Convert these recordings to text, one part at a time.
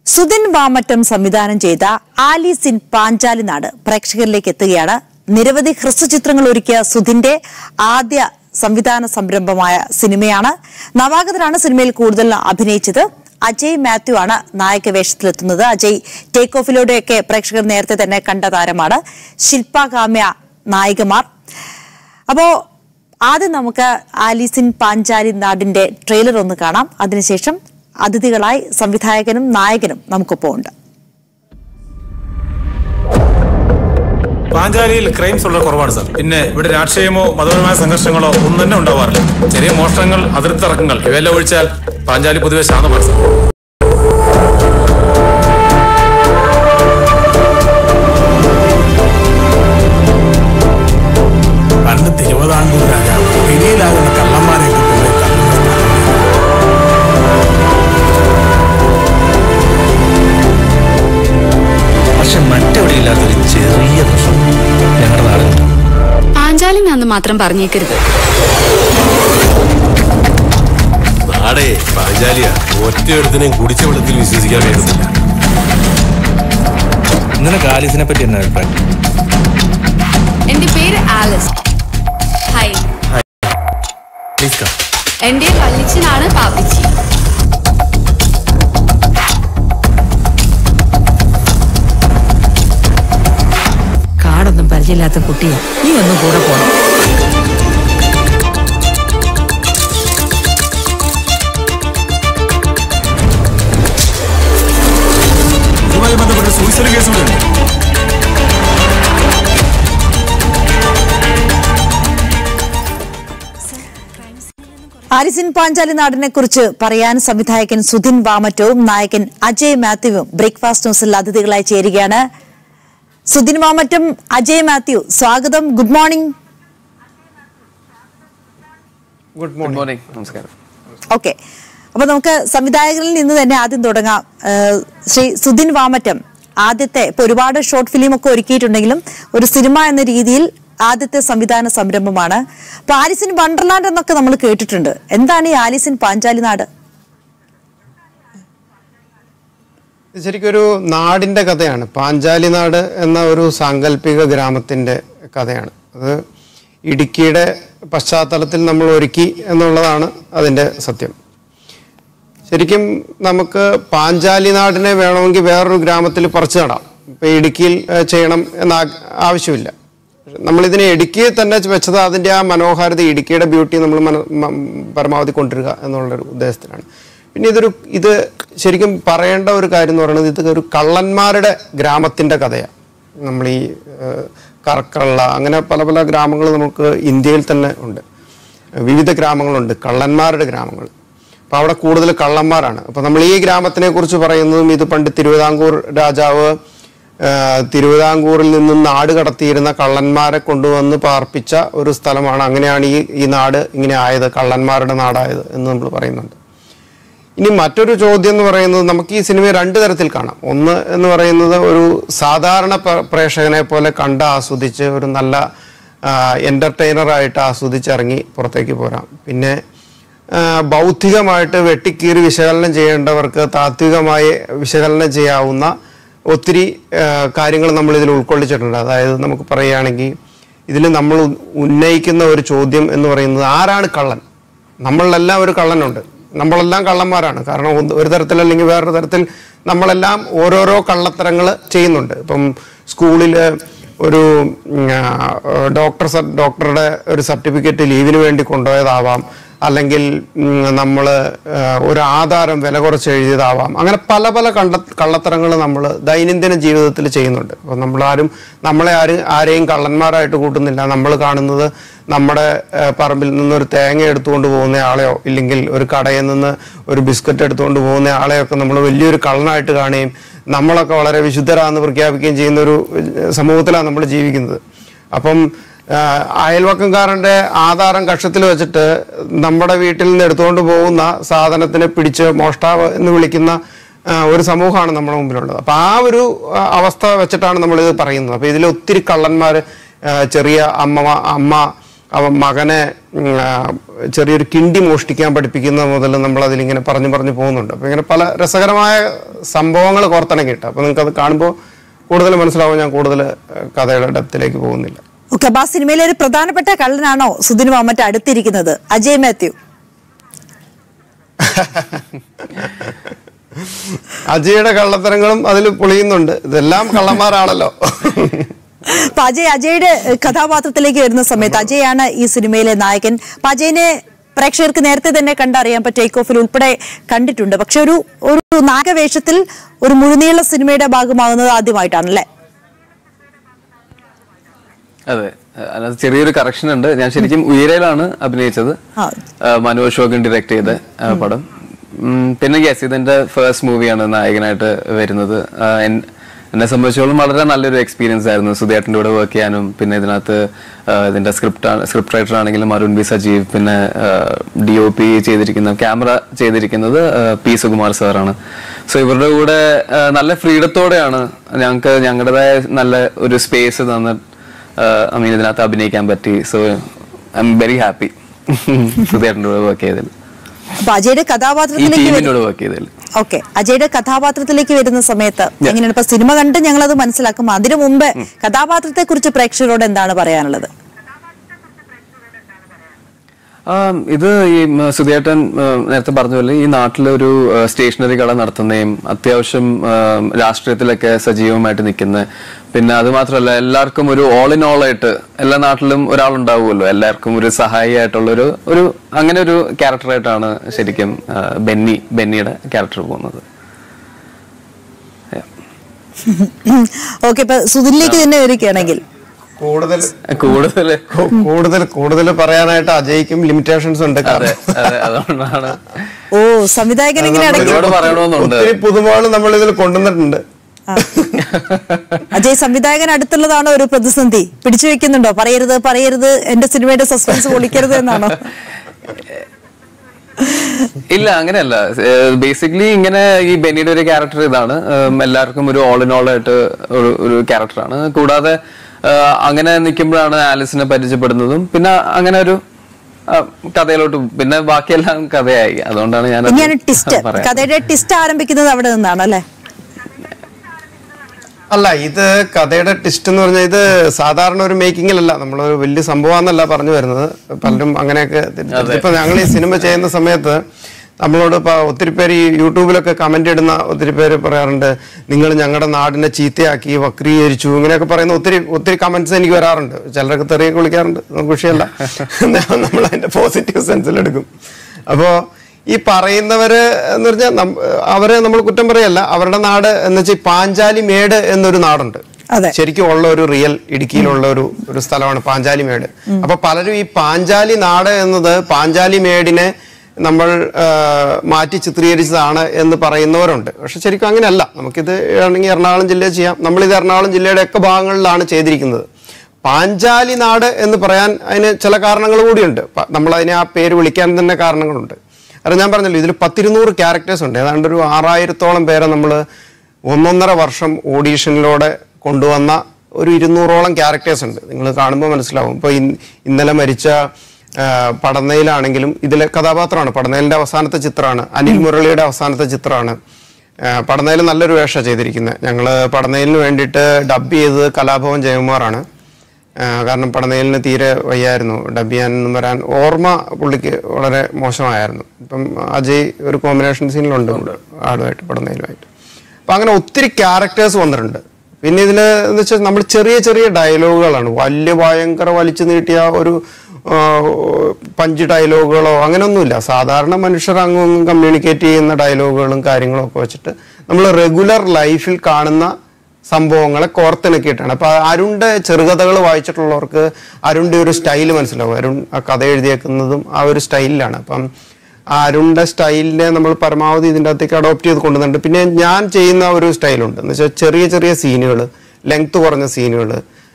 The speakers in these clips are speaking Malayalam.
സുധിൻ വാമറ്റം സംവിധാനം ചെയ്ത ആലീസ് ഇൻ പാഞ്ചാലി നാട് പ്രേക്ഷകരിലേക്ക് എത്തുകയാണ് നിരവധി ഹ്രസ്വചിത്രങ്ങൾ ഒരുക്കിയ സുധിന്റെ ആദ്യ സംവിധാന സംരംഭമായ സിനിമയാണ് നവാഗതരാണ് സിനിമയിൽ കൂടുതൽ അഭിനയിച്ചത് അജയ് മാത്യു ആണ് നായക വേഷത്തിലെത്തുന്നത് അജയ് ടേക്ക് ഓഫിലൂടെയൊക്കെ പ്രേക്ഷകർ നേരത്തെ തന്നെ കണ്ട താരമാണ് ശില്പ കാമ്യ നായികമാർ അപ്പോ ആദ്യം നമുക്ക് ആലീസിൻ പാഞ്ചാലി നാടിന്റെ ട്രെയിലർ ഒന്ന് കാണാം അതിനുശേഷം അതിഥികളായി സംവിധായകനും നായകനും നമുക്കൊപ്പം ഉണ്ട് പാഞ്ചാലിയിൽ ക്രൈംസ് ഉള്ള കുറവാണ് സാർ പിന്നെ ഇവിടെ രാഷ്ട്രീയമോ മതപരമായ സംഘർഷങ്ങളോ ഒന്നും തന്നെ ഉണ്ടാവാറില്ല ചെറിയ മോഷണങ്ങൾ അതിർത്തി തർക്കങ്ങൾ ഇവയെല്ലാം ഒഴിച്ചാൽ പാഞ്ചാലി പൊതുവെ ശാന്തമാണ് സാർ പണ്ട് തിരുവിതാംകൂർ രാജാവ് പിടിയിലാകുന്ന കള്ളന്മാരെ കൊണ്ടുപോയി തള്ളുന്ന സ്ഥലമാണ്. പക്ഷെ മറ്റെവിടെ ഇല്ലാത്തൊരു ചെറിയ പ്രശ്നം ഞങ്ങളുടെ നാടുണ്ട് പാഞ്ചാലിനാന്ന് മാത്രം പറഞ്ഞേക്കരുത് നാടേ പാഞ്ചാലിയ ഒറ്റയൊരുത്തിനെയും കുടിച്ച വെള്ളത്തിൽ വിശ്വസിക്കാൻ കഴിയുന്നില്ല നിനക്ക് ആലീസിനെ പറ്റി എന്നാ അഭിപ്രായം എന്റെ പേര് ആലിസ് ഹായ് പ്ലീസ് കം എന്റെ വല്ലിച്ചനാണ് പാപ്പിച്ചി കാടൊന്നും പരിചയമില്ലാത്ത കുട്ടിയെ നീ ഒന്നും കൂടെ പോണം ഇതുമായി ബന്ധപ്പെട്ട് സൂയിസൈഡ് കേസ് കൂടെ ഉണ്ട് ആലിസിൻ പാഞ്ചാലി നാടിനെ കുറിച്ച് പറയാൻ സംവിധായകൻ സുധിൻ വാമറ്റവും നായകൻ അജയ് മാത്യുവും ബ്രേക്ക്ഫാസ്റ്റ് ന്യൂസിൽ അതിഥികളായി ചേരുകയാണ് സുധിൻ വാമറ്റം അജയ് മാത്യു സ്വാഗതം ഗുഡ് മോർണിംഗ് ഗുഡ് മോർണിംഗ് നമസ്കാരം ഓക്കെ അപ്പൊ നമുക്ക് സംവിധായകരിൽ നിന്ന് തന്നെ ആദ്യം തുടങ്ങാം ഏഹ് ശ്രീ സുധിൻ വാമറ്റം ആദ്യത്തെ ഇപ്പൊ ഒരുപാട് ഷോർട്ട് ഫിലിം ഒക്കെ ഒരുക്കിയിട്ടുണ്ടെങ്കിലും ഒരു സിനിമ എന്ന രീതിയിൽ ആദ്യത്തെ സംവിധാന സംരംഭമാണ് അപ്പൊ ആലിസിൻ വണ്ടർലാൻഡ് എന്നൊക്കെ നമ്മൾ കേട്ടിട്ടുണ്ട് എന്താണ് ഈ ആലിസിൻ പാഞ്ചാലി നാട് ഇത് ശരിക്കും ഒരു നാടിന്റെ കഥയാണ് പാഞ്ചാലി നാട് എന്ന ഒരു സാങ്കല്പിക ഗ്രാമത്തിന്റെ കഥയാണ് അത് ഇടുക്കിയുടെ പശ്ചാത്തലത്തിൽ നമ്മൾ ഒരുക്കി എന്നുള്ളതാണ് അതിന്റെ സത്യം ശരിക്കും നമുക്ക് പാഞ്ചാലി നാടിനെ വേണമെങ്കിൽ വേറൊരു ഗ്രാമത്തിൽ പറിച്ചു നടാം ഇപ്പൊ ഇടുക്കിയിൽ ഏഹ്, ചെയ്യണം എന്ന ആ- ആവശ്യമില്ല നമ്മളിതിനെ ഇടുക്കിയിൽ തന്നെ വെച്ചത് അതിന്റെ ആ മനോഹാരിത ഇടുക്കിയുടെ ബ്യൂട്ടി നമ്മൾ മന- മ- പരമാവധി കൊണ്ടുവരിക എന്നുള്ളൊരു ഉദ്ദേശത്തിലാണ് പിന്നെ ഇതൊരു ഇത് ശരിക്കും പറയേണ്ട ഒരു കാര്യം എന്ന് പറയുന്നത് ഇത് ഒരു കള്ളന്മാരുടെ ഗ്രാമത്തിന്റെ കഥയാണ് നമ്മൾ ഈ ഏഹ്, കറക്കള്ള അങ്ങനെ പല പല ഗ്രാമങ്ങൾ നമുക്ക് ഇന്ത്യയിൽ തന്നെ ഉണ്ട് വിവിധ ഗ്രാമങ്ങളുണ്ട് കള്ളന്മാരുടെ ഗ്രാമങ്ങൾ അപ്പോൾ അവിടെ കൂടുതൽ കള്ളന്മാരാണ് അപ്പോൾ നമ്മൾ ഈ ഗ്രാമത്തിനെ കുറിച്ച് പറയുന്നതും ഇത് പണ്ട് തിരുവിതാംകൂർ രാജാവ് ആ, തിരുവിതാംകൂറിൽ നിന്നും നാട് കടത്തിയിരുന്ന കള്ളന്മാരെ കൊണ്ടുവന്ന് പാർപ്പിച്ച ഒരു സ്ഥലമാണ് അങ്ങനെയാണ് ഈ ഈ നാട് ഇങ്ങനെ ആയത് കള്ളന്മാരുടെ നാടായത് എന്ന് നമ്മൾ പറയുന്നുണ്ട് ഇനി മറ്റൊരു ചോദ്യം എന്ന് പറയുന്നത് നമുക്ക് ഈ സിനിമയെ രണ്ട് തരത്തിൽ കാണാം ഒന്ന് എന്ന് പറയുന്നത് ഒരു സാധാരണ പ്ര- പ്രേക്ഷകനെ പോലെ കണ്ട് ആസ്വദിച്ച് ഒരു നല്ല എൻ്റർടൈനറായിട്ട് ആസ്വദിച്ചിറങ്ങി പുറത്തേക്ക് പോരാം പിന്നെ ആ, ബൗദ്ധികമായിട്ട് വെട്ടിക്കീറി വിശകലനം ചെയ്യേണ്ടവർക്ക് താത്വികമായി വിശകലനം ചെയ്യാവുന്ന ഒത്തിരി കാര്യങ്ങൾ നമ്മൾ ഇതിൽ ഉൾക്കൊള്ളിച്ചിട്ടുണ്ട് അതായത് നമുക്ക് പറയുകയാണെങ്കിൽ ഇതിൽ നമ്മൾ ഉ- ഉന്നയിക്കുന്ന ഒരു ചോദ്യം എന്ന് പറയുന്നത് ആരാണ് കള്ളൻ നമ്മളിലെല്ലാം ഒരു കള്ളനുണ്ട് നമ്മളെല്ലാം കള്ളന്മാരാണ് കാരണം ഒന്ന് ഒരു തരത്തിൽ അല്ലെങ്കിൽ വേറൊരു തരത്തിൽ നമ്മളെല്ലാം ഓരോരോ കള്ളത്തരങ്ങൾ ചെയ്യുന്നുണ്ട് ഇപ്പം സ്കൂളിൽ ഒരു ഉം, ആ, ഡോക്ടർ സ- ഡോക്ടറുടെ ഒരു സർട്ടിഫിക്കറ്റ് ലീവിന് വേണ്ടി കൊണ്ടുപോയതാവാം അല്ലെങ്കിൽ നമ്മൾ ഒരു ആധാരം വില കുറച്ച് എഴുതിയതാവാം അങ്ങനെ പല പല കണ്ട കള്ളത്തരങ്ങൾ നമ്മൾ ദൈനംദിന ജീവിതത്തിൽ ചെയ്യുന്നുണ്ട് അപ്പോൾ നമ്മളാരും നമ്മളെ ആരും ആരെയും കള്ളന്മാരായിട്ട് കൂട്ടുന്നില്ല നമ്മൾ കാണുന്നത് നമ്മുടെ ഏഹ്, പറമ്പിൽ നിന്ന് ഒരു തേങ്ങ എടുത്തുകൊണ്ട് പോകുന്ന ആളെയോ ഇല്ലെങ്കിൽ ഒരു കടയിൽ നിന്ന് ഒരു ബിസ്ക്കറ്റ് എടുത്തുകൊണ്ട് പോകുന്ന ആളെയൊക്കെ നമ്മൾ വലിയൊരു കള്ളനായിട്ട് കാണുകയും നമ്മളൊക്കെ വളരെ വിശുദ്ധരാന്ന് പ്രഖ്യാപിക്കുകയും ചെയ്യുന്ന ഒരു ഏഹ്, സമൂഹത്തിലാണ് നമ്മൾ ജീവിക്കുന്നത് അപ്പം ആ, അയൽവക്കംകാരന്റെ ആധാരം കക്ഷത്തിൽ വെച്ചിട്ട് നമ്മുടെ വീട്ടിൽ നിന്ന് എടുത്തുകൊണ്ട് പോകുന്ന സാധനത്തിനെ പിടിച്ച് മോഷ്ടാവ് എന്ന് വിളിക്കുന്ന ആ, ഒരു സമൂഹമാണ് നമ്മുടെ മുമ്പിലുള്ളത് അപ്പൊ ആ ഒരു ആ, അവസ്ഥ വെച്ചിട്ടാണ് നമ്മൾ ഇത് പറയുന്നത് അപ്പൊ ഇതിൽ ഒത്തിരി കള്ളന്മാർ ചെറിയ അമ്മ അമ്മ അവൻ മകനെ ഉം, ആ, ചെറിയൊരു കിണ്ടി മോഷ്ടിക്കാൻ പഠിപ്പിക്കുന്ന മുതൽ നമ്മൾ അതിലിങ്ങനെ പറഞ്ഞു പറഞ്ഞു പോകുന്നുണ്ട് അപ്പോൾ ഇങ്ങനെ പല രസകരമായ സംഭവങ്ങൾ കോർത്തിണക്കിയിട്ട് അപ്പോൾ നിങ്ങൾക്ക് അത് കാണുമ്പോൾ കൂടുതൽ മനസ്സിലാവും ഞാൻ കൂടുതൽ ഏഹ്, കഥയുടെ ഡെപ്തിലേക്ക് പോകുന്നില്ല ഓക്കെ അപ്പൊ ആ സിനിമയിലെ ഒരു പ്രധാനപ്പെട്ട കള്ളനാണോ സുധിൻ മമ്മറ്റ് അടുത്തിരിക്കുന്നത് അജയ് മാത്യു അജയുടെ കള്ളത്തരങ്ങളും അതിൽ പൊളിയുന്നുണ്ട് ഇതെല്ലാം കള്ളന്മാരാണല്ലോ അപ്പൊ അജയ് അജയുടെ ഏഹ്, കഥാപാത്രത്തിലേക്ക് വരുന്ന സമയത്ത് അജയാണ് ഈ സിനിമയിലെ നായകൻ അപ്പൊ അജയനെ പ്രേക്ഷകർക്ക് നേരത്തെ തന്നെ കണ്ടറിയാം ഇപ്പൊ ടേക്ക് ഓഫിൽ ഉൾപ്പെടെ കണ്ടിട്ടുണ്ട് പക്ഷെ ഒരു ഒരു നാഗവേഷത്തിൽ ഒരു മുഴുനീള സിനിമയുടെ ഭാഗമാകുന്നത് ആദ്യമായിട്ടാണല്ലേ അതെ അതിനകത്ത് ചെറിയൊരു കറക്ഷൻ ഉണ്ട് ഞാൻ ശരിക്കും ഉയരയിലാണ് അഭിനയിച്ചത് ആ. ആ, മനു അശോകൻ ഡയറക്ട് ചെയ്ത ആ, പടം ഉം, പിന്നെ യെസ് ഇതെന്റെ ഫസ്റ്റ് മൂവിയാണ് നായകനായിട്ട് വരുന്നത് ആ, എൻ- എന്നെ സംബന്ധിച്ചോളം വളരെ നല്ലൊരു എക്സ്പീരിയൻസ് ആയിരുന്നു സുധേട്ടൻ്റെ കൂടെ വർക്ക് ചെയ്യാനും പിന്നെ ഇതിനകത്ത് ആ, ഇതിന്റെ സ്ക്രിപ്റ്റ് സ്ക്രിപ്റ്റ് റൈറ്റർ ആണെങ്കിലും അരുൺ ബി സജീവ് പിന്നെ ഡി ഒ പി ചെയ്തിരിക്കുന്ന ക്യാമറ ചെയ്തിരിക്കുന്നത് ആ, പി സുകുമാർ സാറാണ് സോ ഇവരുടെ കൂടെ ആ, നല്ല ഫ്രീഡത്തോടെയാണ് ഞങ്ങൾക്ക് ഞങ്ങളുടേതായ നല്ല ഒരു സ്പേസ് തന്ന് ഐ മീൻ ഇതിനകത്ത് അഭിനയിക്കാൻ പറ്റി so I am very happy സുധേട്ടൻ്റെ കൂടെ വർക്ക് ചെയ്തതിൽ അപ്പൊ അജയുടെ ഈ കഥാപാത്രത്തിലേക്ക് ടീമിൻ്റെ വരു- കൂടെ വർക്ക് ചെയ്തതിൽ ഓക്കെ അജയുടെ കഥാപാത്രത്തിലേക്ക് വരുന്ന സമയത്ത് എങ്ങനെയാണ് ഇപ്പൊ സിനിമ കണ്ട് ഞങ്ങൾ അത് മനസ്സിലാക്കും അതിനു മുമ്പ് കഥാപാത്രത്തെ കുറിച്ച് പ്രേക്ഷകരോട് എന്താണ് പറയാനുള്ളത് ആം, ഇത് ഈ ഉം, സുധിയേട്ടൻ ഉം, നേരത്തെ പറഞ്ഞ പോലെ ഈ നാട്ടിലെ ഒരു സ്റ്റേഷനറി കട നടത്തുന്നതും അത്യാവശ്യം ഉം, രാഷ്ട്രീയത്തിലൊക്കെ സജീവമായിട്ട് നിൽക്കുന്ന പിന്നെ അത് മാത്രമല്ല എല്ലാവർക്കും ഒരു ഓൾ ഇൻ ഓൾ ആയിട്ട് എല്ലാ നാട്ടിലും ഒരാളുണ്ടാവുമല്ലോ എല്ലാവർക്കും ഒരു സഹായിയായിട്ടുള്ള ഒരു ഒരു അങ്ങനെ ഒരു ക്യാരക്ടറായിട്ടാണ് ശരിക്കും ആ, ബെന്നി ബെന്നിയുടെ ക്യാരക്ടർ പോകുന്നത് ഓക്കെ ഇപ്പൊ സുധിനിലേക്ക് തന്നെ വരികയാണെങ്കിൽ കൂടുതൽ കൂടുതൽ കൂ- കൂടുതൽ കൂടുതൽ പറയാനായിട്ട് അജയ്ക്കും ലിമിറ്റേഷൻസ് ഉണ്ട് അതെ കാരണം അതെ അതുകൊണ്ടാണ് ഓ സംവിധായകൻ ഇങ്ങനെ ഇടയ്ക്ക് ഒരുപാട് പറയണമെന്നുണ്ട് ഒത്തിരി പുതുമകൾ നമ്മൾ ഇതിൽ കൊണ്ടുവന്നിട്ടുണ്ട് അജയ് സംവിധായകൻ അടുത്തുള്ളതാണോ ഒരു പ്രതിസന്ധി പിടിച്ചു വെക്കുന്നുണ്ടോ പറയരുത് പറയരുത് എന്റെ സിനിമയുടെ സസ്പെൻസ് പൊളിക്കരുത് എന്നാണോ ഇല്ല അങ്ങനെയല്ല ബേസിക്കലി ഇങ്ങനെ ഈ ബെന്നിയുടെ ഒരു ക്യാരക്ടർ ഇതാണ് ഉം, എല്ലാവർക്കും ഒരു ഓൾ ഇൻ ഓൾ ആയിട്ട് ഒരു ഒരു ക്യാരക്ടറാണ് കൂടാതെ ആ, അങ്ങനെ നിൽക്കുമ്പോഴാണ് ആലിസിനെ പരിചയപ്പെടുന്നതും പിന്നെ അങ്ങനെ ഒരു ആ, കഥയിലോട്ട് പിന്നെ ബാക്കിയെല്ലാം കഥയായി അതുകൊണ്ടാണ് ഞാൻ ഇനിയാണ് ടിസ്റ്റ് കഥയുടെ ടിസ്റ്റ് ആരംഭിക്കുന്നത് അവിടെ നിന്നാണ് അല്ലെ അല്ല ഇത് കഥയുടെ ടിസ്റ്റ് എന്ന് പറഞ്ഞാൽ ഇത് സാധാരണ ഒരു മേക്കിങ്ങിലല്ല നമ്മളൊരു വലിയ സംഭവമാണെന്നല്ല പറഞ്ഞു വരുന്നത് പലരും അങ്ങനെയൊക്കെ തെറ്റിദ്ധരിച്ചു. ഇപ്പൊ ഞങ്ങൾ ഈ സിനിമ ചെയ്യുന്ന സമയത്ത് നമ്മളോട് ഇപ്പൊ ഒത്തിരി പേര് ഈ യൂട്യൂബിലൊക്കെ കമന്റ് ഇടുന്ന ഒത്തിരി പേര് പറയാറുണ്ട് നിങ്ങൾ ഞങ്ങളുടെ നാടിനെ ചീത്തയാക്കി വക്രീകരിച്ചു ഇങ്ങനെയൊക്കെ പറയുന്ന ഒത്തിരി ഒത്തിരി കമന്റ്സ് എനിക്ക് വരാറുണ്ട് ചിലരൊക്കെ തെറിയൊക്കെ വിളിക്കാറുണ്ട് നമുക്ക് വിഷയമല്ല നമ്മൾ അതിന്റെ പോസിറ്റീവ് സെൻസിലെടുക്കും അപ്പോ ഈ പറയുന്നവര് എന്ന് പറഞ്ഞാൽ നം- അവരെ നമ്മൾ കുറ്റം പറയല്ല അവരുടെ നാട് എന്ന് വെച്ചാൽ പാഞ്ചാലി മേട് എന്നൊരു നാടുണ്ട് അതെ. ശരിക്കും ഉള്ള ഒരു റിയൽ ഇടുക്കിയിലുള്ള ഒരു ഒരു സ്ഥലമാണ് പാഞ്ചാലി മേട് അപ്പൊ പലരും ഈ പാഞ്ചാലി നാട് എന്നത് പാഞ്ചാലി മേടിനെ നമ്മൾ ആ, മാറ്റി ചിത്രീകരിച്ചതാണ് എന്ന് പറയുന്നവരുണ്ട് പക്ഷെ ശരിക്കും അങ്ങനെയല്ല നമുക്കിത് ആണെങ്കിൽ എറണാകുളം ജില്ലയിൽ ചെയ്യാം നമ്മളിത് എറണാകുളം ജില്ലയുടെ ഒക്കെ ഭാഗങ്ങളിലാണ് ചെയ്തിരിക്കുന്നത് പാഞ്ചാലി നാട് എന്ന് പറയാൻ അതിന് ചില കാരണങ്ങൾ കൂടിയുണ്ട് പ- നമ്മളതിനെ ആ പേര് വിളിക്കാൻ തന്നെ കാരണങ്ങളുണ്ട് കാരണം ഞാൻ പറഞ്ഞല്ലോ ഇതിൽ പത്തിരുന്നൂറ് ക്യാരക്ടേഴ്സ് ഉണ്ട് ഏതാണ്ട് ഒരു ആറായിരത്തോളം പേരെ നമ്മൾ ഒന്നൊന്നര വർഷം ഓഡീഷനിലൂടെ കൊണ്ടുവന്ന ഒരു ഇരുന്നൂറോളം ക്യാരക്ടേഴ്സ് ഉണ്ട് നിങ്ങൾ കാണുമ്പോൾ മനസ്സിലാവും ഇപ്പോൾ ഇന്നലെ മരിച്ച ആ, പടന്നയിലാണെങ്കിലും ഇതിലെ കഥാപാത്രമാണ് പടന്നയിലിൻ്റെ അവസാനത്തെ ചിത്രമാണ് അനിൽ മുരളിയുടെ അവസാനത്തെ ചിത്രമാണ് പടന്നയിൽ നല്ലൊരു വേഷം ചെയ്തിരിക്കുന്നത് ഞങ്ങൾ പടന്നയിലിന് വേണ്ടിയിട്ട് ഡബ് ചെയ്തത് കലാഭവൻ ജയകുമാറാണ് ആ, കാരണം പടനയിലിന് തീരെ വയ്യായിരുന്നു ഡബ് ചെയ്യാനൊന്നും വരാൻ ഓർമ്മ പുള്ളിക്ക് വളരെ മോശമായിരുന്നു ഇപ്പം അജയ് ഒരു കോമ്പിനേഷൻ സീനിലുണ്ട് ആടുമായിട്ട് പടനയിലുമായിട്ട് അപ്പം അങ്ങനെ ഒത്തിരി ക്യാരക്ടേഴ്സ് വന്നിട്ടുണ്ട് പിന്നെ ഇതിൽ എന്ന് വെച്ചാൽ നമ്മൾ ചെറിയ ചെറിയ ഡയലോഗുകളാണ് വലിയ ഭയങ്കര വലിച്ചു നീട്ടിയ ഒരു ആ, പഞ്ച് ഡയലോഗുകളോ അങ്ങനെയൊന്നുമില്ല സാധാരണ മനുഷ്യർ അങ്ങും കമ്മ്യൂണിക്കേറ്റ് ചെയ്യുന്ന ഡയലോഗുകളും കാര്യങ്ങളും ഒക്കെ വെച്ചിട്ട് നമ്മൾ റെഗുലർ ലൈഫിൽ കാണുന്ന സംഭവങ്ങളെ കോർത്തിണക്കിയിട്ടാണ് അപ്പൊ അരുണിന്റെ ചെറുകഥകൾ വായിച്ചിട്ടുള്ളവർക്ക് അരുണിന്റെ ഒരു സ്റ്റൈൽ മനസ്സിലാവും അരുൺ ആ കഥ എഴുതിയേക്കുന്നതും ആ ഒരു സ്റ്റൈലിലാണ് അപ്പം ആ അരുണിന്റെ സ്റ്റൈലിനെ നമ്മൾ പരമാവധി ഇതിൻ്റെ അകത്തേക്ക് അഡോപ്റ്റ് ചെയ്ത് കൊണ്ടുവന്നിട്ടുണ്ട് പിന്നെ ഞാൻ ചെയ്യുന്ന ഒരു സ്റ്റൈലുണ്ട് എന്ന് വെച്ചാൽ ചെറിയ ചെറിയ സീനുകൾ ലെങ്ത് കുറഞ്ഞ സീനുകൾ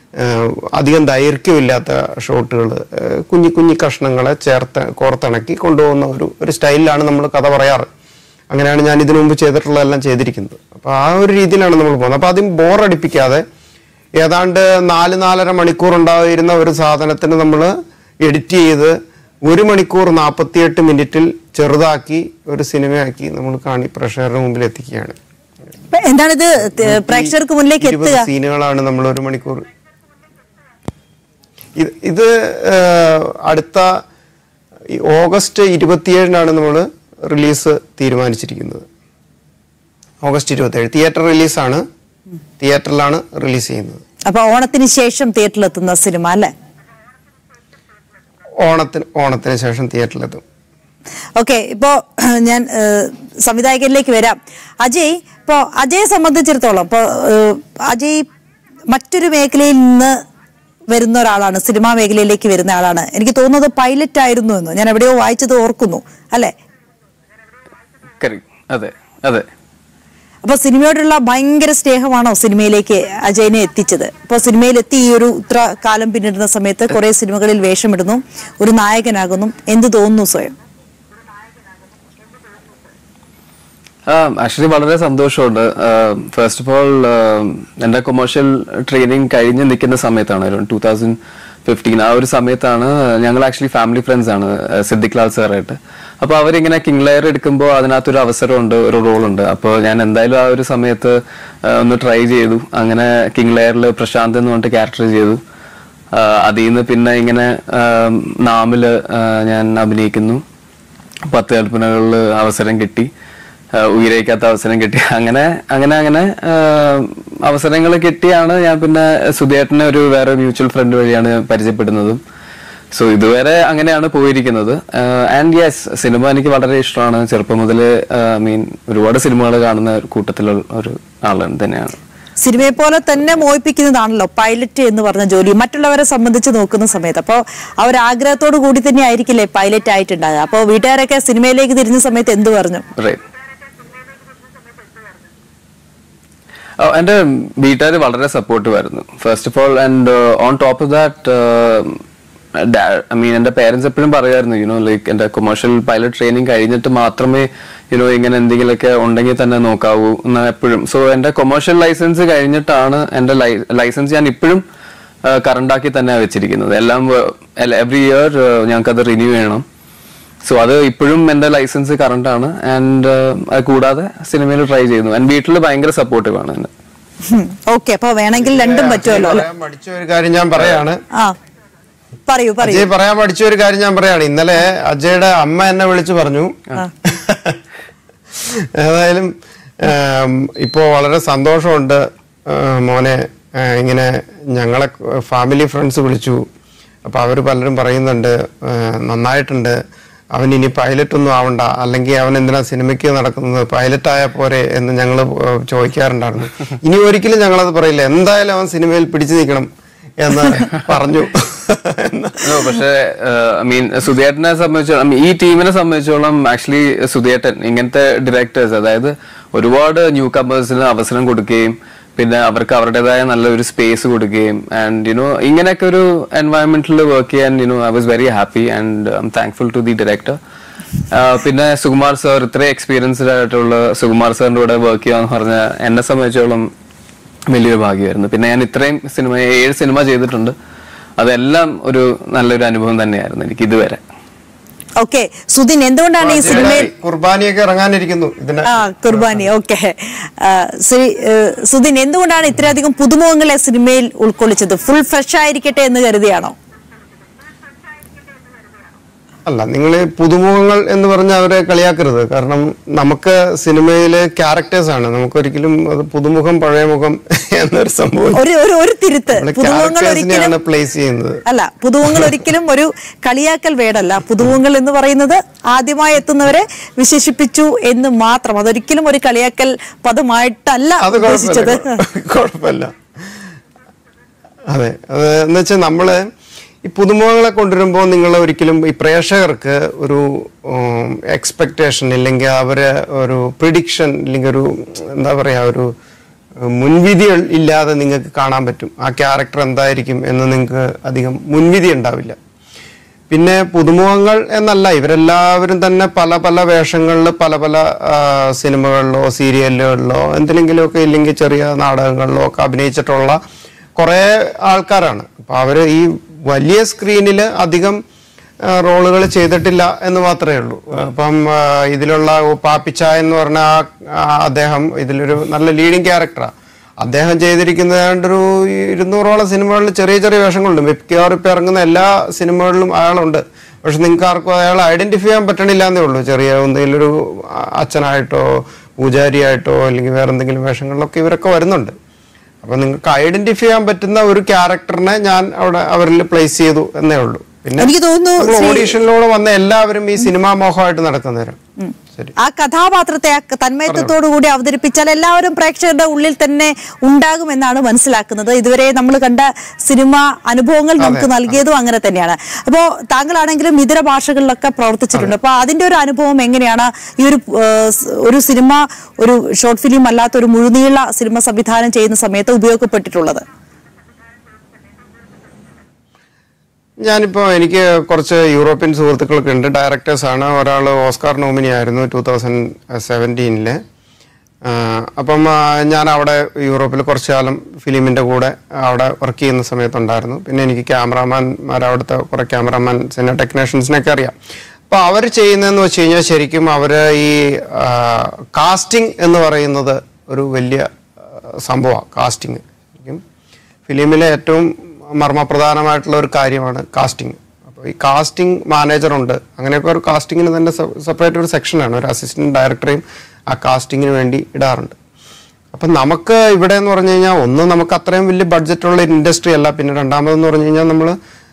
അധികം ദൈർഘ്യമില്ലാത്ത ഷോട്ടുകൾ കുഞ്ഞി കുഞ്ഞി കഷ്ണങ്ങളെ ചേർത്ത് കോർത്തിണക്കി കൊണ്ടുപോകുന്ന ഒരു ഒരു സ്റ്റൈലിലാണ് നമ്മൾ കഥ പറയാറ് അങ്ങനെയാണ് ഞാൻ ഇതിനു മുമ്പ് ചെയ്തിട്ടുള്ളതെല്ലാം ചെയ്തിരിക്കുന്നത് അപ്പോൾ ആ ഒരു രീതിയിലാണ് നമ്മൾ പോകുന്നത് അപ്പോൾ ആദ്യം ബോറടിപ്പിക്കാതെ ഏതാണ്ട് നാല് നാലര മണിക്കൂർ ഉണ്ടായിരുന്ന ഒരു സാധനത്തിന് നമ്മൾ എഡിറ്റ് ചെയ്ത് ഒരു മണിക്കൂർ നാൽപ്പത്തിയെട്ട് മിനിറ്റിൽ ചെറുതാക്കി ഒരു സിനിമയാക്കി നമ്മൾ കാണി പ്രേക്ഷകരുടെ മുമ്പിൽ എത്തിക്കുകയാണ് ഇപ്പൊ എന്താണിത് ത- പ്രേക്ഷകർക്ക് മുന്നിലേക്ക് ഇരുപത് എത്തുക സീനുകളാണ് നമ്മൾ ഒരു മണിക്കൂർ ഇത് ഇത് ഏഹ്, അടുത്ത ഈ ഓഗസ്റ്റ് ഇരുപത്തിയേഴിനാണ് നമ്മൾ റിലീസ് തീരുമാനിച്ചിരിക്കുന്നത് ഓഗസ്റ്റ് ഇരുപത്തിയേഴ് തിയേറ്റർ റിലീസാണ് തിയേറ്ററിലാണ് റിലീസ് ചെയ്യുന്നത് അപ്പൊ ഓണത്തിന് ശേഷം തിയേറ്ററിലെത്തുന്ന സിനിമ അല്ലേ ഓണത്തിന് ഓണത്തിന് ശേഷം തിയേറ്ററിലെത്തും ഓക്കെ ഇപ്പോ ഞാൻ ഏഹ്, സംവിധായകനിലേക്ക് വരാം അജയ് ഇപ്പോ അജയെ സംബന്ധിച്ചിടത്തോളം ഇപ്പോ ഏഹ്, അജയ് മറ്റൊരു മേഖലയിൽ നിന്ന് വരുന്ന ഒരാളാണ് സിനിമാ മേഖലയിലേക്ക് വരുന്ന ആളാണ് എനിക്ക് തോന്നുന്നത് പൈലറ്റ് ആയിരുന്നു എന്ന് ഞാൻ എവിടെയോ വായിച്ചത് ഓർക്കുന്നു അല്ലെ Correct. അതെ അതെ അപ്പൊ സിനിമയോടുള്ള ഭയങ്കര സ്നേഹമാണോ സിനിമയിലേക്ക് അജയനെ എത്തിച്ചത് ഇപ്പൊ സിനിമയിലെത്തി ഈ ഒരു ഇത്ര കാലം പിന്നിടുന്ന സമയത്ത് കുറെ സിനിമകളിൽ വേഷമിടുന്നു ഒരു നായകനാകുന്നു എന്ത് തോന്നുന്നു സ്വയം ആക്ച്വലി വളരെ സന്തോഷമുണ്ട് ഫസ്റ്റ് ഓഫ് ഓൾ എൻ്റെ കൊമേഴ്ഷ്യൽ ട്രെയിനിങ് കഴിഞ്ഞ് നിൽക്കുന്ന സമയത്താണ് ഒരു ടൂ തൗസൻഡ് ഫിഫ്റ്റീൻ ആ ഒരു സമയത്താണ് ഞങ്ങൾ ആക്ച്വലി ഫാമിലി ഫ്രണ്ട്സ് ആണ് uh, സിദ്ദിഖ് ലാൽ സാറായിട്ട് അപ്പോൾ അവരിങ്ങനെ കിങ് ലെയർ എടുക്കുമ്പോൾ അതിനകത്തൊരു അവസരമുണ്ട് ഒരു റോളുണ്ട് അപ്പോൾ ഞാൻ എന്തായാലും ആ ഒരു സമയത്ത് uh, ഒന്ന് ട്രൈ ചെയ്തു അങ്ങനെ കിങ് ലെയറിൽ പ്രശാന്ത് എന്ന് പറഞ്ഞിട്ട് ക്യാരക്ടർ ചെയ്തു ആഹ് അതിൽ നിന്ന് പിന്നെ ഇങ്ങനെ ആം, നാമില് ആഹ് ഞാൻ അഭിനയിക്കുന്നു പത്ത് കൽപ്പനകളിൽ അവസരം കിട്ടി ആഹ് ഉയരേക്കാത്ത അവസരം കിട്ടി അങ്ങനെ അങ്ങനെ അങ്ങനെ അവസരങ്ങൾ കിട്ടിയാണ് ഞാൻ പിന്നെ സുധേട്ടനെ ഒരു വേറെ മ്യൂച്വൽ ഫ്രണ്ട് വഴിയാണ് പരിചയപ്പെടുന്നതും സോ ഇതുവരെ അങ്ങനെയാണ് പോയിരിക്കുന്നത് ആൻഡ് യെസ് സിനിമ എനിക്ക് വളരെ ഇഷ്ടമാണ് ചെറുപ്പം മുതൽ മീൻ ഒരുപാട് സിനിമകൾ കാണുന്ന ഒരു കൂട്ടത്തിലുള്ള ഒരു ആളാണ് തന്നെയാണ് സിനിമയെ പോലെ തന്നെ മോഹിപ്പിക്കുന്നതാണല്ലോ പൈലറ്റ് എന്ന് പറഞ്ഞ ജോലി മറ്റുള്ളവരെ സംബന്ധിച്ച് നോക്കുന്ന സമയത്ത് അപ്പോൾ ആ ഒരു ആഗ്രഹത്തോടു കൂടി തന്നെ ആയിരിക്കില്ലേ പൈലറ്റ് ആയിട്ടുണ്ടാകുക അപ്പോൾ വീട്ടുകാരൊക്കെ സിനിമയിലേക്ക് തിരിഞ്ഞ സമയത്ത് എന്ത് പറഞ്ഞു റൈറ്റ് എൻ്റെ വീട്ടുകാർ വളരെ സപ്പോർട്ടീവ് ആയിരുന്നു first of all and on top of that I mean എൻ്റെ പേരൻസ് എപ്പോഴും പറയുമായിരുന്നു യുനോ ലൈക്ക് എൻ്റെ കൊമേഴ്ഷ്യൽ പൈലറ്റ് ട്രെയിനിങ് കഴിഞ്ഞിട്ട് മാത്രമേ യുനോ ഇങ്ങനെ എന്തെങ്കിലുമൊക്കെ ഉണ്ടെങ്കിൽ തന്നെ നോക്കാവൂ എന്ന് എപ്പോഴും സോ എൻ്റെ കൊമേഴ്ഷ്യൽ ലൈസൻസ് കഴിഞ്ഞിട്ടാണ് എൻ്റെ ലൈസൻസ് ഞാൻ ഇപ്പോഴും കറണ്ടാക്കി തന്നെ വെച്ചിരിക്കുന്നത് എല്ലാം എവറി ഇയർ ഞങ്ങൾക്കത് റിന്യൂ ചെയ്യണം സോ അത് ഇപ്പോഴും എൻ്റെ ലൈസൻസ് കറണ്ട് ആണ് ആൻഡ് അത് കൂടാതെ സിനിമയിൽ ട്രൈ ചെയ്യുന്നു ആൻഡ് വീട്ടിൽ ഭയങ്കര സപ്പോർട്ടീവ് ആണ് എന്നെ ഓക്കെ അപ്പൊ വേണമെങ്കിൽ രണ്ടും പറ്റുമല്ലോ അല്ലെ പറയാൻ പഠിച്ച ഒരു കാര്യം ഞാൻ പറയാണ് ആ പറയൂ പറയൂ അജയ് പറയാൻ പഠിച്ച ഒരു കാര്യം ഞാൻ പറയാണ് ഇന്നലെ അജയുടെ അമ്മ എന്നെ വിളിച്ചു പറഞ്ഞു ഏതായാലും ആം, ഇപ്പോ വളരെ സന്തോഷമുണ്ട് ആ, മോനെ ആ, ഇങ്ങനെ ഞങ്ങളെ ഫാമിലി ഫ്രണ്ട്സ് വിളിച്ചു അപ്പൊ അവര് പലരും പറയുന്നുണ്ട് ആ, നന്നായിട്ടുണ്ട് അവൻ ഇനി പൈലറ്റ് ഒന്നും ആവണ്ട അല്ലെങ്കിൽ അവൻ എന്തിനാ സിനിമയ്ക്ക് നടക്കുന്നത് പൈലറ്റ് ആയ പോരെ എന്ന് ഞങ്ങൾ ചോദിക്കാറുണ്ടായിരുന്നു ഇനി ഒരിക്കലും ഞങ്ങളത് പറയില്ല എന്തായാലും അവൻ സിനിമയിൽ പിടിച്ചു നിൽക്കണം എന്ന് പറഞ്ഞു No, പക്ഷേ ഐ മീൻ സുധേട്ടനെ സംബന്ധിച്ചോളം I mean, ഈ ടീമിനെ സംബന്ധിച്ചോളം ആക്ച്വലി സുധേട്ടൻ ഇങ്ങനത്തെ ഡയറക്ടേഴ്സ് അതായത് ഒരുപാട് ന്യൂ കമേഴ്സിന് അവസരം കൊടുക്കുകയും പിന്നെ അവർക്ക് അവരുടേതായ നല്ലൊരു സ്പേസ് കൊടുക്കുകയും ആൻഡ് യുനോ ഇങ്ങനെയൊക്കെ ഒരു എൻവയൺമെന്റിൽ വർക്ക് ചെയ്യാൻ you know I was very happy and I am thankful to the director പിന്നെ സുകുമാർ സാർ ഇത്രയും എക്സ്പീരിയൻസ്ഡ് ആയിട്ടുള്ള സുകുമാർ സാറിന്റെ കൂടെ വർക്ക് ചെയ്യാന്ന് പറഞ്ഞ എന്നെ സംബന്ധിച്ചോളം വലിയൊരു ഭാഗ്യമായിരുന്നു പിന്നെ ഞാൻ ഇത്രയും സിനിമ ഏഴ് സിനിമ ചെയ്തിട്ടുണ്ട് അതെല്ലാം ഒരു നല്ലൊരു അനുഭവം തന്നെയായിരുന്നു എനിക്ക് ഇതുവരെ ഓക്കെ സുധിൻ എന്തുകൊണ്ടാണ് ഈ സിനിമയിൽ കുർബാനിയൊക്കെ ഇറങ്ങാനിരിക്കുന്നു ഇതിന് ആ കുർബാനി ഓക്കെ ശ്രീ ഏഹ്, സുധിൻ എന്തുകൊണ്ടാണ് ഇത്രയധികം പുതുമുഖങ്ങളെ സിനിമയിൽ ഉൾക്കൊള്ളിച്ചത് ഫുൾ ഫ്രഷ് ആയിരിക്കട്ടെ എന്ന് കരുതിയാണോ അല്ല നിങ്ങൾ പുതുമുഖങ്ങൾ എന്ന് പറഞ്ഞ് അവരെ കളിയാക്കരുത് കാരണം നമുക്ക് സിനിമയിലെ ക്യാരക്ടേഴ്സ് ആണ് നമുക്കൊരിക്കലും അത് പുതുമുഖം പഴയ മുഖം എന്നൊരു സംഭവം ഒരു ഒരു ഒരു തിരുത്ത് നമ്മള് പുതുമുഖങ്ങൾ ക്യാരക്ടേഴ്സിനെയാണ് ഒരിക്കലും പ്ലേസ് ചെയ്യുന്നത് അല്ല പുതുമുഖങ്ങൾ ഒരിക്കലും ഒരു കളിയാക്കൽ വേടല്ല പുതുമുഖങ്ങൾ എന്ന് പറയുന്നത് ആദ്യമായി എത്തുന്നവരെ വിശേഷിപ്പിച്ചു എന്ന് മാത്രം അതൊരിക്കലും ഒരു കളിയാക്കൽ പദമായിട്ടല്ല അത് ഉദ്ദേശിച്ചത് കുഴപ്പമില്ല കുഴപ്പമില്ല അതെ അത് എന്ന് വെച്ചാൽ നമ്മള് ഈ പുതുമുഖങ്ങളെ കൊണ്ടുവരുമ്പോൾ നിങ്ങൾ ഒരിക്കലും ഈ പ്രേക്ഷകർക്ക് ഒരു എക്സ്പെക്ടേഷൻ ഇല്ലെങ്കിൽ അവര് ഒരു പ്രിഡിക്ഷൻ ഇല്ലെങ്കിൽ ഒരു എന്താ പറയാ ഒരു ഉം, മുൻവിധികൾ ഇല്ലാതെ നിങ്ങൾക്ക് കാണാൻ പറ്റും ആ ക്യാരക്ടർ എന്തായിരിക്കും എന്ന് നിങ്ങൾക്ക് അധികം മുൻവിധി ഉണ്ടാവില്ല പിന്നെ പുതുമുഖങ്ങൾ എന്നല്ല ഇവരെല്ലാവരും തന്നെ പല പല വേഷങ്ങളിൽ പല പല ആ, സിനിമകളിലോ സീരിയലുകളിലോ എന്തിനെങ്കിലുമൊക്കെ ഇല്ലെങ്കിൽ ചെറിയ നാടകങ്ങളിലോ ഒക്കെ അഭിനയിച്ചിട്ടുള്ള കുറേ ആൾക്കാരാണ് അപ്പൊ അവര് ഈ വലിയ സ്ക്രീനിൽ അധികം റോളുകൾ ചെയ്തിട്ടില്ല എന്ന് മാത്രമേ ഉള്ളൂ അപ്പം ആ, ഇതിലുള്ള പാപ്പിച്ച എന്ന് പറഞ്ഞ ആ- ആ അദ്ദേഹം ഇതിലൊരു നല്ല ലീഡിങ് ക്യാരക്ടറാണ് അദ്ദേഹം ചെയ്തിരിക്കുന്നത് ഏതാണ്ട് ഒരു ഇരുന്നൂറോളം സിനിമകളിൽ ചെറിയ ചെറിയ വേഷങ്ങളുണ്ട് മിക്കവാറും ഇപ്പം ഇറങ്ങുന്ന എല്ലാ സിനിമകളിലും അയാളുണ്ട് പക്ഷെ നിങ്ങൾക്ക് ആർക്കും അയാളെ ഐഡന്റിഫൈ ചെയ്യാൻ പറ്റണില്ല എന്നേ ഉള്ളൂ ചെറിയ എന്തെങ്കിലും ഒരു അച്ഛനായിട്ടോ പൂജാരിയായിട്ടോ അല്ലെങ്കിൽ വേറെ എന്തെങ്കിലും വേഷങ്ങളിലൊക്കെ ഇവരൊക്കെ വരുന്നുണ്ട് അപ്പൊ നിങ്ങൾക്ക് ഐഡന്റിഫൈ ചെയ്യാൻ പറ്റുന്ന ഒരു ക്യാരക്ടറിനെ ഞാൻ അവിടെ അവരിൽ പ്ലേസ് ചെയ്തു എന്നേ ഉള്ളൂ പിന്നെ എനിക്ക് തോന്നുന്നു ശ്രീ- ഓഡീഷനിലൂടെ വന്ന എല്ലാവരും ഈ സിനിമാ മോഹമായിട്ട് നടക്കുന്നവരും ശരി ആ കഥാപാത്രത്തെ ആ തന്മയത്വത്തോടു കൂടി അവതരിപ്പിച്ചാൽ എല്ലാവരും പ്രേക്ഷകരുടെ ഉള്ളിൽ തന്നെ ഉണ്ടാകുമെന്നാണ് മനസ്സിലാക്കുന്നത് ഇതുവരെ നമ്മൾ കണ്ട സിനിമ അനുഭവങ്ങൾ നമുക്ക് നൽകിയതും അങ്ങനെ തന്നെയാണ് അപ്പോൾ താങ്കളാണെങ്കിലും ഇതര ഭാഷകളിലൊക്കെ പ്രവർത്തിച്ചിട്ടുണ്ട് അപ്പോൾ അതിന്റെ ഒരു അനുഭവം എങ്ങനെയാണ് ഈ ഒരു ഏഹ്, സ് ഒരു സിനിമ ഒരു ഷോർട്ട് ഫിലിം അല്ലാത്ത ഒരു മുഴുനീള സിനിമ സംവിധാനം ചെയ്യുന്ന സമയത്ത് ഉപയോഗപ്പെട്ടിട്ടുള്ളത് ഞാനിപ്പോൾ എനിക്ക് കുറച്ച് യൂറോപ്യൻ സുഹൃത്തുക്കളൊക്കെ ഉണ്ട് ഡയറക്ടേഴ്സാണ് ഒരാൾ ഓസ്കാർ നോമിനി ആയിരുന്നു ടൂ തൗസൻഡ് സെവൻറ്റീനില് അപ്പം ആ, ഞാൻ അവിടെ യൂറോപ്പിൽ കുറച്ച് കാലം ഫിലിമിൻ്റെ കൂടെ അവിടെ വർക്ക് ചെയ്യുന്ന സമയത്തുണ്ടായിരുന്നു പിന്നെ എനിക്ക് ക്യാമറാമാൻമാർ അവിടുത്തെ കുറേ ക്യാമറാമാൻസിനെ ടെക്നീഷ്യൻസിനൊക്കെ അറിയാം അപ്പോൾ അവർ ചെയ്യുന്നതെന്ന് വെച്ച് കഴിഞ്ഞാൽ ശരിക്കും അവർ ഈ കാസ്റ്റിംഗ് എന്ന് പറയുന്നത് ഒരു വലിയ സംഭവമാണ് കാസ്റ്റിംഗ് ശരിക്കും ഫിലിമിലെ ഏറ്റവും മർമ്മപ്രധാനമായിട്ടുള്ള ഒരു കാര്യമാണ് കാസ്റ്റിംഗ് അപ്പോൾ ഈ കാസ്റ്റിംഗ് മാനേജറുണ്ട് അങ്ങനെയൊക്കെ ഒരു കാസ്റ്റിങ്ങിന് തന്നെ സെപ്പറേറ്റ് ഒരു സെക്ഷനാണ് ഒരു അസിസ്റ്റന്റ് ഡയറക്ടറെയും ആ കാസ്റ്റിങ്ങിന് വേണ്ടി ഇടാറുണ്ട് അപ്പം നമുക്ക് ഇവിടെ എന്ന് പറഞ്ഞു കഴിഞ്ഞാൽ ഒന്ന് നമുക്ക് അത്രയും വലിയ ബഡ്ജറ്റുള്ള ഇൻഡസ്ട്രി അല്ല പിന്നെ രണ്ടാമതെന്ന് പറഞ്ഞു കഴിഞ്ഞാൽ നമ്മൾ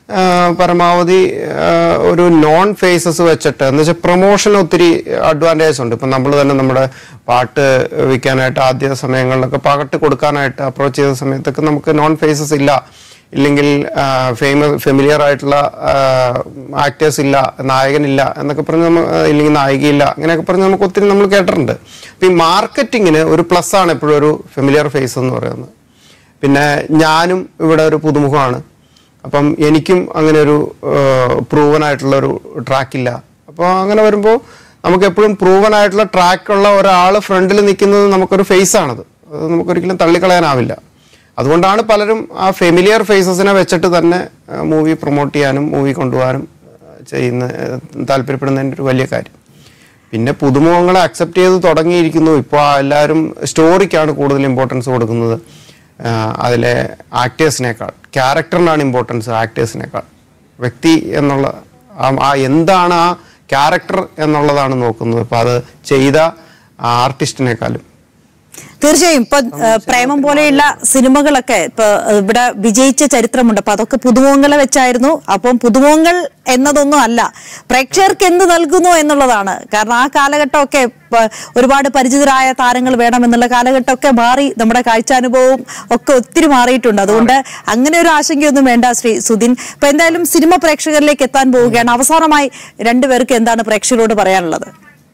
പരമാവധി ആ, ഒരു നോൺ ഫേസസ് വെച്ചിട്ട് എന്ന് വെച്ചാൽ പ്രൊമോഷൻ ഒത്തിരി അഡ്വാൻറ്റേജ് ഉണ്ട് ഇപ്പം നമ്മൾ തന്നെ നമ്മുടെ പാട്ട് വിൽക്കാനായിട്ട് ആദ്യ സമയങ്ങളിലൊക്കെ പാട്ട് കൊടുക്കാനായിട്ട് അപ്രോച്ച് ചെയ്ത സമയത്തൊക്കെ നമുക്ക് നോൺ ഫേസസ് ഇല്ല ഇല്ലെങ്കിൽ ഫേമസ് ഫെമിലിയർ ആയിട്ടുള്ള ആക്ടേഴ്സ് ഇല്ല നായകനില്ല എന്നൊക്കെ പറഞ്ഞ് നമ്മൾ ഇല്ലെങ്കിൽ നായികയില്ല അങ്ങനെയൊക്കെ പറഞ്ഞ് നമുക്ക് ഒത്തിരി നമ്മൾ കേട്ടിട്ടുണ്ട് അപ്പം ഈ മാർക്കറ്റിങ്ങിന് ഒരു പ്ലസ് ആണ് എപ്പോഴും ഒരു ഫെമിലിയർ ഫേസ് എന്ന് പറയുന്നത് പിന്നെ ഞാനും ഇവിടെ ഒരു പുതുമുഖമാണ് അപ്പം എനിക്കും അങ്ങനെ ഒരു പ്രൂവൻ ആയിട്ടുള്ള ഒരു ട്രാക്കില്ല അപ്പോൾ അങ്ങനെ വരുമ്പോൾ നമുക്ക് എപ്പോഴും പ്രൂവൻ ആയിട്ടുള്ള ട്രാക്കുള്ള ഒരാൾ ഫ്രണ്ടിൽ നിൽക്കുന്നത് നമുക്കൊരു ഫേസ് ആണത് അത് നമുക്കൊരിക്കലും തള്ളിക്കളയാനാവില്ല അതുകൊണ്ടാണ് പലരും ആ ഫെമിലിയർ ഫേസസിനെ വെച്ചിട്ട് തന്നെ മൂവി പ്രൊമോട്ട് ചെയ്യാനും മൂവി കൊണ്ടുപോകാനും ആ, ചെയ്യുന്ന ആ, താല്പര്യപ്പെടുന്നതിൻ്റെ ഒരു വലിയ കാര്യം പിന്നെ പുതുമുഖങ്ങളെ അക്സെപ്റ്റ് ചെയ്ത് തുടങ്ങിയിരിക്കുന്നു ഇപ്പോൾ എല്ലാവരും സ്റ്റോറിക്കാണ് കൂടുതൽ ഇമ്പോർട്ടൻസ് കൊടുക്കുന്നത് ആ, അതിലെ ആക്ടേഴ്സിനേക്കാൾ ക്യാരക്ടറിനാണ് ഇമ്പോർട്ടൻസ് ആക്ടേഴ്സിനേക്കാൾ വ്യക്തി എന്നുള്ള ആ- ആ എന്താണ് ആ ക്യാരക്ടർ എന്നുള്ളതാണ് നോക്കുന്നത് അപ്പോൾ അത് ചെയ്ത ആർട്ടിസ്റ്റിനേക്കാളും തീർച്ചയായും ഇപ്പൊ ഏഹ്, പ്രേമം പോലെയുള്ള സിനിമകളൊക്കെ ഇപ്പൊ ഏഹ്, ഇവിടെ വിജയിച്ച ചരിത്രമുണ്ട് അപ്പൊ അതൊക്കെ പുതുമുഖങ്ങളെ വെച്ചായിരുന്നു അപ്പം പുതുമുഖങ്ങൾ എന്നതൊന്നും അല്ല പ്രേക്ഷകർക്ക് എന്ത് നൽകുന്നു എന്നുള്ളതാണ് കാരണം ആ കാലഘട്ടമൊക്കെ ഇപ്പൊ ഒരുപാട് പരിചിതരായ താരങ്ങൾ വേണമെന്നുള്ള കാലഘട്ടമൊക്കെ മാറി നമ്മുടെ കാഴ്ചാനുഭവവും ഒക്കെ ഒത്തിരി മാറിയിട്ടുണ്ട് അതുകൊണ്ട് അങ്ങനെ ഒരു ആശങ്കയൊന്നും വേണ്ട ശ്രീ സുധിൻ ഇപ്പൊ എന്തായാലും സിനിമ പ്രേക്ഷകരിലേക്ക് എത്താൻ പോവുകയാണ് അവസാനമായി രണ്ടുപേർക്ക് എന്താണ് പ്രേക്ഷകരോട് പറയാനുള്ളത്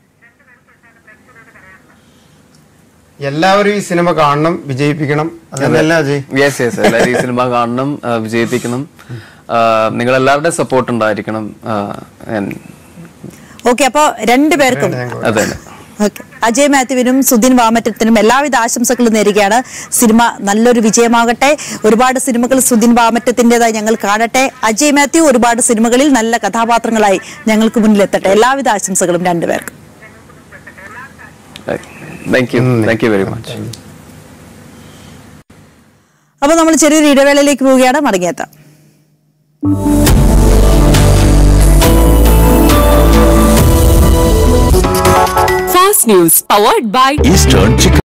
എല്ലാവരും ഈ സിനിമ കാണണം വിജയിപ്പിക്കണം അതല്ല അജയ് യെസ് യെസ് എല്ലാവരും ഈ സിനിമ കാണണം ആ, വിജയിപ്പിക്കണം നിങ്ങൾ എല്ലാവരുടെ സപ്പോർട്ട് ഉണ്ടായിരിക്കണം ആ, and ഓക്കെ അപ്പൊ രണ്ടുപേർക്കും അത് തന്നെ ഓക്കെ അജയ് മാത്യുവിനും സുധിൻ വാമറ്റത്തിനും എല്ലാവിധ ആശംസകളും നേരുകയാണ് സിനിമ നല്ലൊരു വിജയമാകട്ടെ ഒരുപാട് സിനിമകൾ സുധിൻ വാമറ്റത്തിൻ്റെതായി ഞങ്ങൾ കാണട്ടെ അജയ് മാത്യു ഒരുപാട് സിനിമകളിൽ നല്ല കഥാപാത്രങ്ങളായി ഞങ്ങൾക്ക് മുന്നിൽ എത്തട്ടെ എല്ലാവിധ ആശംസകളും രണ്ടുപേർക്കും thank you thank you very much അപ്പൊ നമ്മൾ ചെറിയൊരു ഇടവേളയിലേക്ക് പോവുകയാണ് മടങ്ങിയെത്താം Fast News powered by Eastern Chicken.